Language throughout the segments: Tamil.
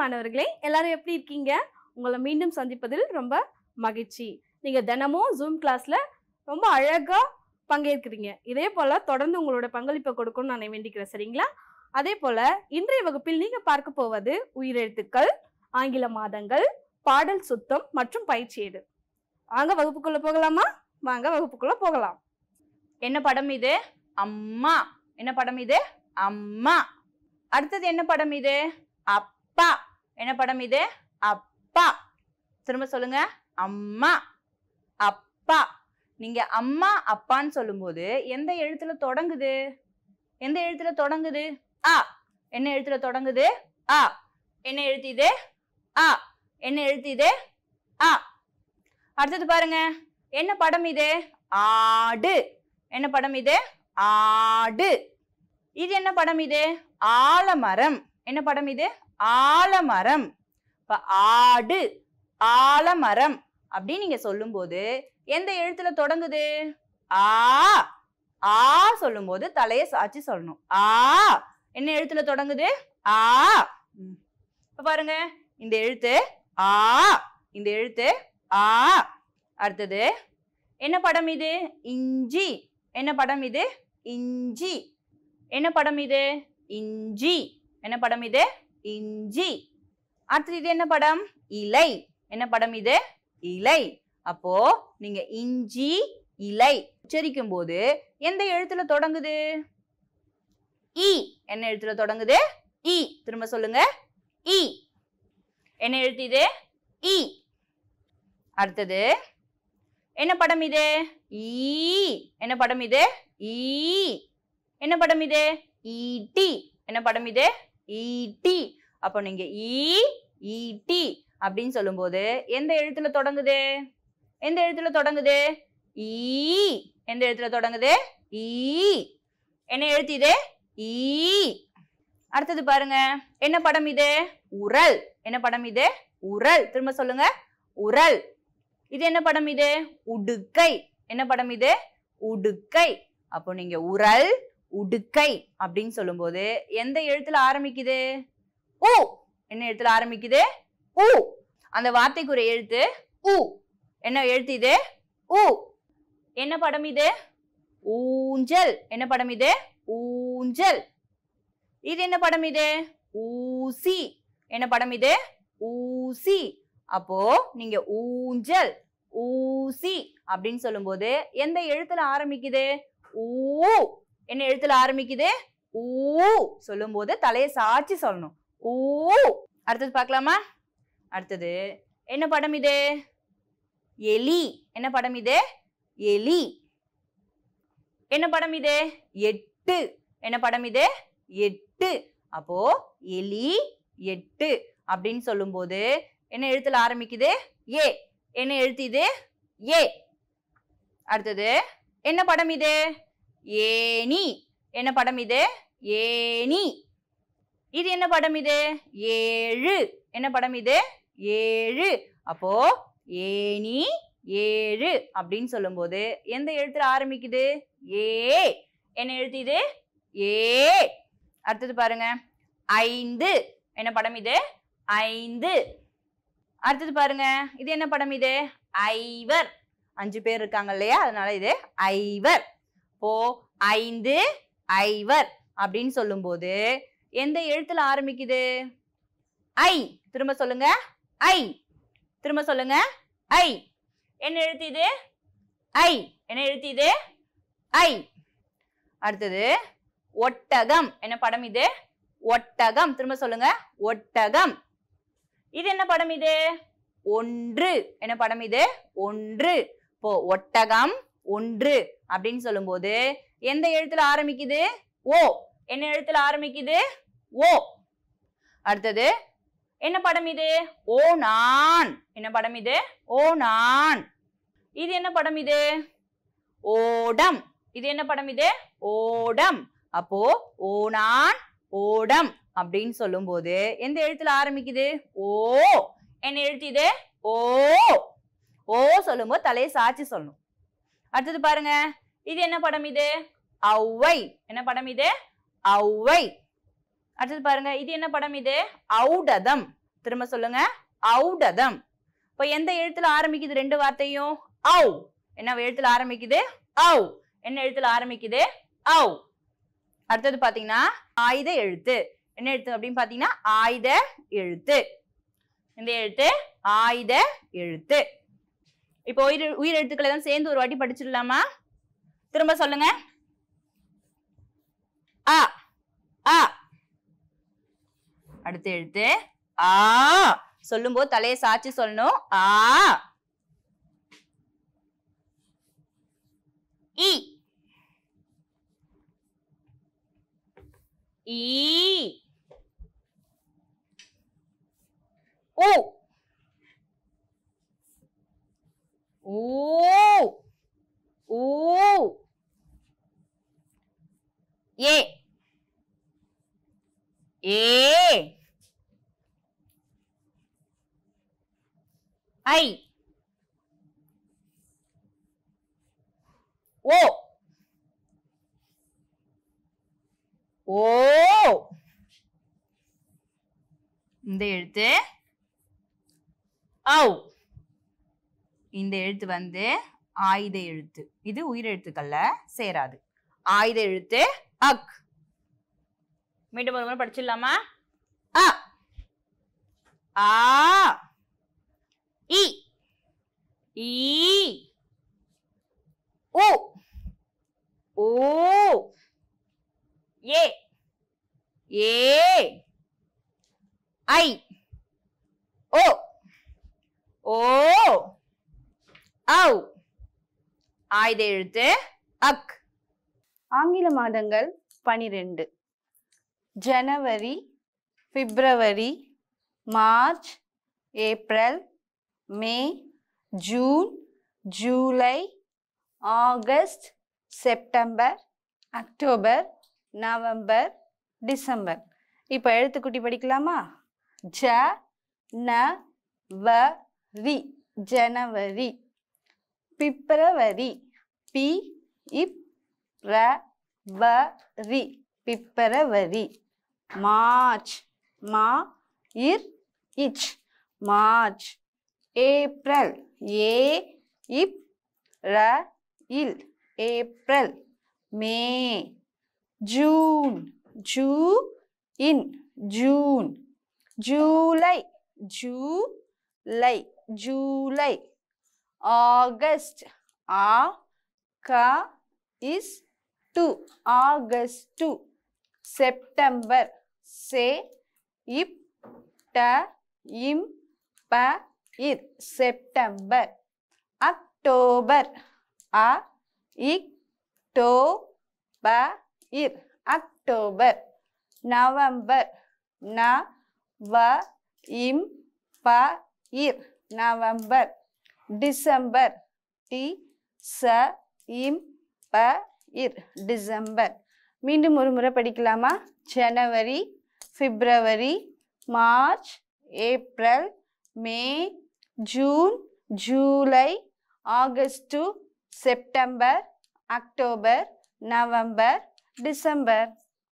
மாணவர்களே எல்லாரும் எப்படி இருக்கீங்க உங்களை மீண்டும் சந்திப்பதில் ரொம்ப மகிழ்ச்சி நீங்க தினமும் ஜூம் கிளாஸ்ல ரொம்ப அழகா பங்கேற்கிறீங்க இதே போல தொடர்ந்து உங்களோட பங்களிப்பை கொடுக்கணும்னு நான் வேண்டிக்கிறேன் சரிங்களா அதே போல இன்றைய வகுப்பில் நீங்க பார்க்க போவது உயிரெழுத்துக்கள் ஆங்கில மாதங்கள் பாடல் சுத்தம் மற்றும் பயிற்சியேடு வாங்க வகுப்புக்குள்ள போகலாமா வாங்க வகுப்புக்குள்ள போகலாம் என்ன படம் இது அம்மா என்ன படம் இது அம்மா அடுத்தது என்ன படம் இது அப்பா என்ன படம் இது அப்பா திரும்ப சொல்லுங்க அம்மா அப்பா நீங்க அம்மா அப்பான்னு சொல்லும்போது எந்த எழுத்துல தொடங்குது எந்த எழுத்துல தொடங்குது ஆ என்ன எழுத்துல தொடங்குது ஆ என்ன எழுத்து இது ஆ என்ன எழுத்து இது ஆ அடுத்தது பாருங்க என்ன படம் இது ஆடு என்ன படம் இது ஆடு இது என்ன படம் இது ஆலமரம் என்ன படம் இது ஆலமரம் இப்ப ஆடு ஆலமரம் அப்படின்னு நீங்க சொல்லும்போது எந்த எழுத்துல தொடங்குது ஆ ஆ சொல்லும்போது தலையை சாச்சி சொல்லணும் ஆ என்ன எழுத்துல தொடங்குது ஆ ம். இப்ப பாருங்க இந்த எழுத்து ஆ இந்த எழுத்து ஆ அடுத்தது என்ன படம் இது இஞ்சி என்ன படம் இது இஞ்சி என்ன படம் இது இஞ்சி என்ன படம் இது இஞ்சி அடுத்தது இது என்ன படம் இலை என்ன படம் இது இலை அப்போ நீங்க இஞ்சி இலை உச்சரிக்கும் போது எந்த எழுத்துல தொடங்குது இ என்ன எழுத்துல தொடங்குது இ திரும்ப சொல்லுங்க இ என்ன எழுத்து இது இ அடுத்தது என்ன படம் இது ஈ என்ன படம் இது ஈ என்ன படம் இது ஈட்டி என்ன படம் இது ஈட்டி அப்போ நீங்க ஈ ஈட்டி அப்படின்னு சொல்லும்போது எந்த எழுத்துல தொடங்குது எந்த எழுத்துல தொடங்குது ஈ எந்த எழுத்துல தொடங்குது ஈ என்ன எழுத்து இது ஈ அடுத்தது பாருங்க என்ன படம் இது உரல் என்ன படம் இது உரல் திரும்ப சொல்லுங்க உரல் இது என்ன படம் இது உடுக்கை என்ன படம் இது உடுக்கை அப்போ நீங்க உரல் உடுக்கை அப்படின்னு சொல்லும்போது எந்த எழுத்துல ஆரம்பிக்குது ஊ என்ன எழுத்துல ஆரம்பிக்குது ஊ அந்த வார்த்தைக்குரிய எழுத்து ஊ என்ன எழுத்து இது ஊ என்ன படம் இது ஊஞ்சல் என்ன படம் இது ஊஞ்சல் இது என்ன படம் இது ஊசி என்ன படம் இது ஊசி அப்போ நீங்க ஊஞ்சல் ஊசி அப்படின்னு சொல்லும்போது எந்த எழுத்துல ஆரம்பிக்குது ஊ என்ன எழுத்துல ஆரம்பிக்குது ஊ சொல்லும்போது தலையை சாச்சி சொல்லணும் ஊ அடுத்தது பார்க்கலாமா அடுத்தது என்ன படம் இது எலி என்ன படம் இது எலி என்ன படம் இது எட்டு என்ன படம் இது எட்டு அப்போ எலி எட்டு அப்படின்னு சொல்லும்போது என்ன எழுத்துல ஆரம்பிக்குது ஏ என்ன எழுத்து இது ஏ அடுத்தது என்ன படம் இது ஏனி என்ன படம் இது ஏனி இது என்ன படம் இது ஏழு என்ன படம் இது ஏழு அப்போ ஏனி ஏழு அப்படின்னு சொல்லும்போது எந்த எழுத்துல ஆரம்பிக்குது ஏ என்ன எழுத்து இது ஏ அடுத்தது பாருங்க ஐந்து என்ன படம் இது ஐந்து அடுத்தது பாருங்க இது என்ன படம் இது ஐவர் அஞ்சு பேர் இருக்காங்க இல்லையா அதனால இது ஐவர் இப்போ ஐந்து ஐவர் அப்படின்னு சொல்லும்போது எந்த எழுத்துல ஆரம்பிக்குது ஐ திரும்ப சொல்லுங்க ஐ திரும்ப சொல்லுங்க ஐ என்ன எழுத்து இது ஐ என்ன எழுத்து இது ஐ அடுத்தது ஒட்டகம் என்ன படம் இது ஒட்டகம் திரும்ப சொல்லுங்க ஒட்டகம் இது என்ன படம் இது ஒன்று என்ன படம் இது ஒன்று இப்போ ஒட்டகம் ஒன்று அப்படின்னு சொல்லும்போது எந்த எழுத்துல ஆரம்பிக்குது ஓ என்ன எழுத்துல ஆரம்பிக்குது ஓ அடுத்தது என்ன படம் இது ஓ நான் என்ன படம் இது ஓ நான் இது என்ன படம் இது ஓடம் இது என்ன படம் இது ஓடம் அப்போ ஓனான் ஓடம் அப்படின்னு சொல்லும்போது எந்த எழுத்துல ஆரம்பிக்குது ஓ என்ன எழுத்து இது ஓ ஓ சொல்லும்போது தலையை சாச்சி சொல்லணும் அடுத்தது பாருங்க இது என்ன படம் இது ஔவை என்ன படம் இது ஔவை அடுத்தது பாருங்க இது என்ன படம் இது ஔடதம் திரும்ப சொல்லுங்க ஔடதம் இப்போ எந்த எழுத்துல ஆரம்பிக்குது ரெண்டு வார்த்தையும் ஔ என்ன எழுத்துல ஆரம்பிக்குது ஔ என்ன எழுத்துல ஆரம்பிக்குது ஔ அடுத்தது பாத்தீங்கன்னா ஆயுத எழுத்து என்ன எழுத்து அப்படின்னு பாத்தீங்கன்னா ஆயுத எழுத்து இந்த எழுத்து ஆயுத எழுத்து இப்போ உயிர் உயிர் எழுத்துக்களை தான் சேர்ந்து ஒரு வாட்டி படிச்சிடலாமா திரும்ப சொல்லுங்க ஆ ஆ அடுத்த எழுத்து ஆ சொல்லும்போது தலையை சாய்ச்சி சொல்லணும் ஆ இ ஈ ஊ ஊ ஊ ஏ ஏ ஐ ஓ ஓ இந்த எழுத்து ஔ இந்த எழுத்து வந்து ஆயுத எழுத்து இது உயிரெழுத்துக்கள்ல சேராது ஆயுத எழுத்து அக் மீண்டும் ஒரு முறை படிச்சிடலாமா அ ஆ இ ஈ உ ஊ ஏ ஏ ஐ ஓ ஓ ஔ ஆயுத எழுத்து அக் ஆங்கில மாதங்கள் பனிரெண்டு January February March April May June July August September October November December இப்போ எழுத்துக்குட்டி படிக்கலாமா ஜ ந வ ரி ஜனவரி பிப்ரவரி பி இப் ர வ ரி பிப்ரவரி மார்ச் மா இர் இச் மார்ச் ஏப்ரல் ஏ இப் ர இல் ஏப்ரல் மே ஜூன் ஜூ இன் June July July July August ஆ க இஸ் டு ஆகஸ்ட் டு செப்டம்பர் சே இப் ட இம் ப இர் செப்டம்பர் அக்டோபர் அ இக் டோ ப இர் அக்டோபர் நவம்பர் ந வ இம் ப இர் நவம்பர் டிசம்பர் டி ச இம் ப இர் டிசம்பர் மீண்டும் ஒரு முறை படிக்கலாமா January February March April May June July August September October November December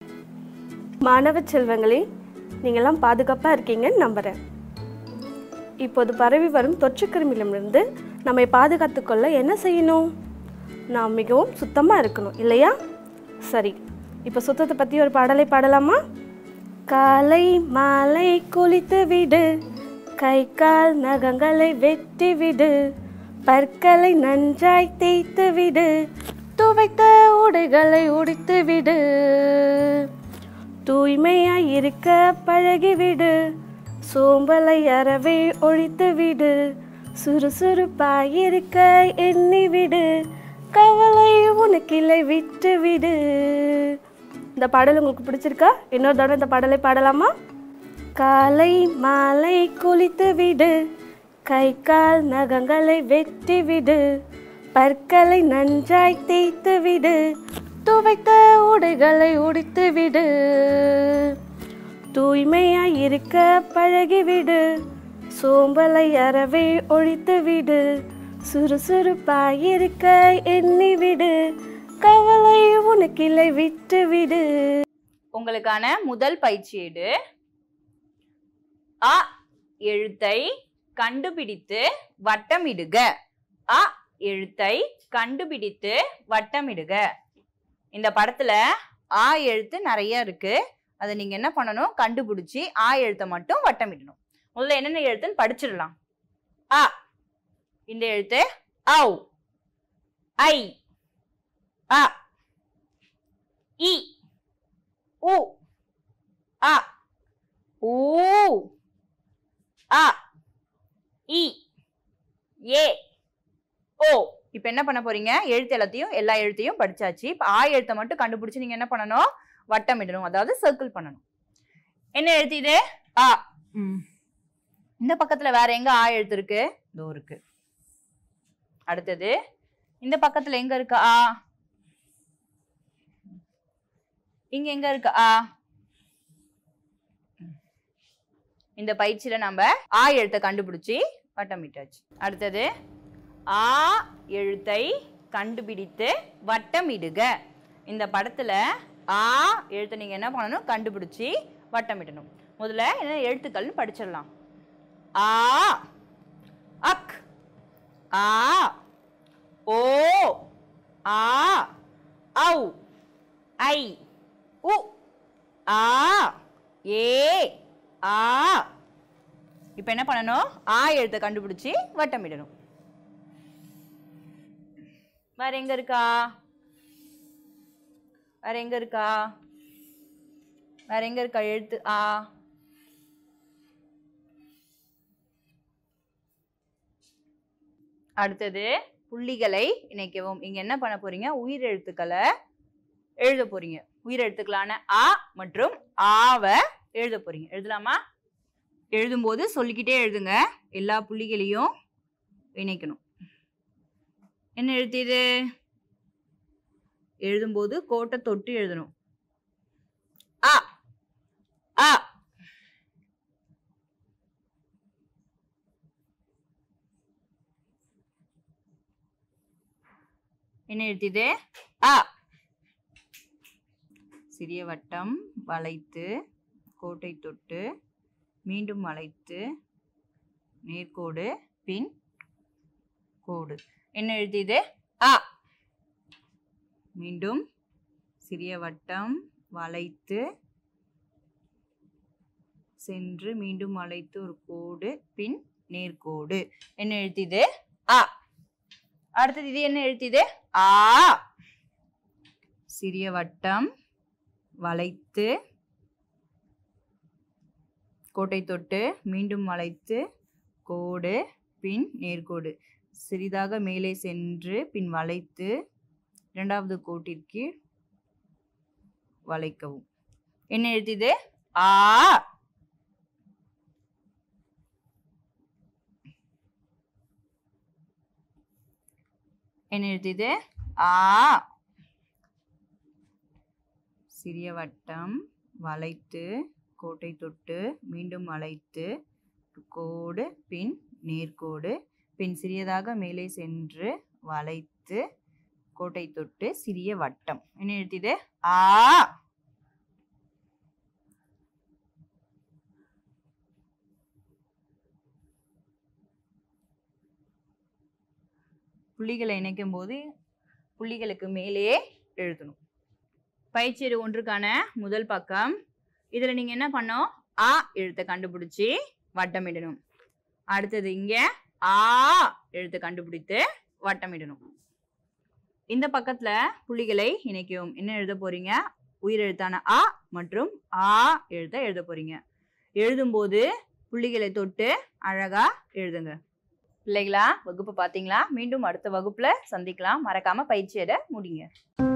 மாணவ செல்வங்களே நீங்கள்லாம் பாதுகாப்பாக இருக்கீங்கன்னு நம்புகிறேன் இப்போது பரவி வரும் தொற்றுக்கிருமியிலிருந்து நம்மை பாதுகாத்துக்கொள்ள என்ன செய்யணும் நாம் மிகவும் சுத்தமாக இருக்கணும் இல்லையா சரி இப்போ சுத்தத்தை பற்றி ஒரு பாடலை பாடலாமா காலை மாலை குளித்து விடு கை கால் நகங்களை வெட்டி விடு பற்களை நன்றாய் தேய்த்து விடு துவைத்த உடைகளை உடித்து விடு தூய்மையாய் இருக்க பழகிவிடு சோம்பலை அறவே ஒழித்து விடு சுறுசுறுப்பாய் இருக்க எண்ணி விடு கவலை உனக்கில்லை விட்டு விடு இந்த பாடல் உங்களுக்கு பிடிச்சிருக்கா இன்னொரு தடவை இந்த பாடலை பாடலாமா காலை மாலை குளித்து விடு கை கால் நகங்களை வெட்டி விடு பற்களை நன்றாய் தேய்த்து விடு துவைத்த உடைகளை உடித்து விடு தூய்மையாய் இருக்க பழகிவிடு சோம்பலை அறவே ஒழித்து விடு சுறுசுறுப்பாய் இருக்க எண்ணி விடு கவலை உனக்கில்லை விட்டு விடு உங்களுக்கான முதல் பயிற்சி ஏடு அ எழுத்தை கண்டுபிடித்து வட்டமிடுக அ எழுத்தை கண்டுபிடித்து வட்டமிடுக இந்த படத்துல ஆ எழுத்து நிறைய இருக்கு அதை நீங்க என்ன பண்ணணும் கண்டுபிடிச்சி ஆ எழுத்தை மட்டும் வட்டமிடணும் முதல்ல என்னென்ன எழுத்துன்னு படிச்சிடலாம் அ இந்த எழுத்து ஔ ஐ அ இ உ அ ஊ அ இ ஏ ஓ இப்போ என்ன பண்ண போறீங்க எழுத்து எல்லாத்தையும் எல்லா எழுத்தையும் படிச்சாச்சு இப்போ ஆ எழுத்தை மட்டும் கண்டுபிடிச்சு நீங்க என்ன பண்ணணும் வட்டமிடணும் அதாவது சர்க்கிள் பண்ணணும் என்ன எழுத்து இது ஆ ம். இந்த பக்கத்துல வேற எங்க ஆ எழுத்து இருக்கு இதோ இருக்கு அடுத்தது இந்த பக்கத்துல எங்க இருக்கு ஆ இங்க எங்க இருக்கு ஆ இந்த பயிற்சியில நம்ம ஆ எழுத்தை கண்டுபிடிச்சி வட்டமிட்டாச்சு அடுத்தது ஆ எழுத்தை கண்டுபிடித்து வட்டமிடுக இந்த படத்துல ஆ எழுத்தை நீங்க என்ன பண்ணணும் கண்டுபிடிச்சி வட்டமிடணும் முதல்ல என்ன எழுத்துக்கள்னு படிச்சிடலாம் ஆ அக் ஆ ஓ ஆ ஔ ஐ உ ஆ ஏ ஆ இப்போ என்ன பண்ணணும் ஆ எழுத்தை கண்டுபிடிச்சி வட்டமிடணும் வேற எங்க இருக்கா வேற எங்க இருக்கா வேற எங்க இருக்கா எழுத்து ஆ அடுத்தது புள்ளிகளை இணைக்கவும் இங்க என்ன பண்ண போறீங்க உயிர் எழுத்துக்களை எழுத போறீங்க உயிர் எழுத்துக்களான ஆ மற்றும் ஆவ எழுத போறீங்க எழுதலாமா எழுதும்போது சொல்லிக்கிட்டே எழுதுங்க எல்லா புள்ளிகளையும் இணைக்கணும் என்ன எழுத்து இது எழுதும்போது கோட்டை தொட்டு எழுதணும் ஆ ஆ என்ன எழுத்து இது ஆ சிறிய வட்டம் வளைத்து கோட்டை தொட்டு மீண்டும் வளைத்து நேர்கோடு பின் கோடு என்ன எழுத்து இது ஆ மீண்டும் சிறிய வட்டம் வளைத்து சென்று மீண்டும் வளைத்து ஒரு கோடு பின் நேர்கோடு என்ன எழுத்து இது ஆ அடுத்தது இது என்ன எழுத்து இது ஆ சிறிய வட்டம் வளைத்து கோட்டை தொட்டு மீண்டும் வளைத்து கோடு பின் நேர்கோடு சிறிதாக மேலே சென்று பின் வளைத்து இரண்டாவது கோட்டிற்கு வளைக்கவும் என்ன எழுத்து இது ஆ என்ன எழுத்து இது ஆ சிறிய வட்டம் வளைத்து கோட்டை தொட்டு மீண்டும் வளைத்து கோடு பின் நேர்கோடு பின் சிறியதாக மேலே சென்று வளைத்து கோட்டை தொட்டு சிறிய வட்டம் என்ன எழுத்து இது ஆ புள்ளிகளை இணைக்கும் போது புள்ளிகளுக்கு மேலேயே எழுதணும் பயிற்சியறு ஒன்றுக்கான முதல் பக்கம் இதுல நீங்க என்ன பண்ணோம் ஆ எழுத்தை கண்டுபிடிச்சி வட்டமிடணும் அடுத்தது இங்க ஆ எழுத்தை கண்டுபிடித்து வட்டமிடணும் இந்த பக்கத்துல புள்ளிகளை இணைக்கவும் என்ன எழுத போறீங்க உயிரெழுத்தான ஆ மற்றும் ஆ எழுத்தை எழுத போறீங்க எழுதும்போது புள்ளிகளை தொட்டு அழகா எழுதுங்க பிள்ளைகளா வகுப்பு பாத்தீங்களா மீண்டும் அடுத்த வகுப்புல சந்திக்கலாம் மறக்காம பயிற்சியட முடிங்க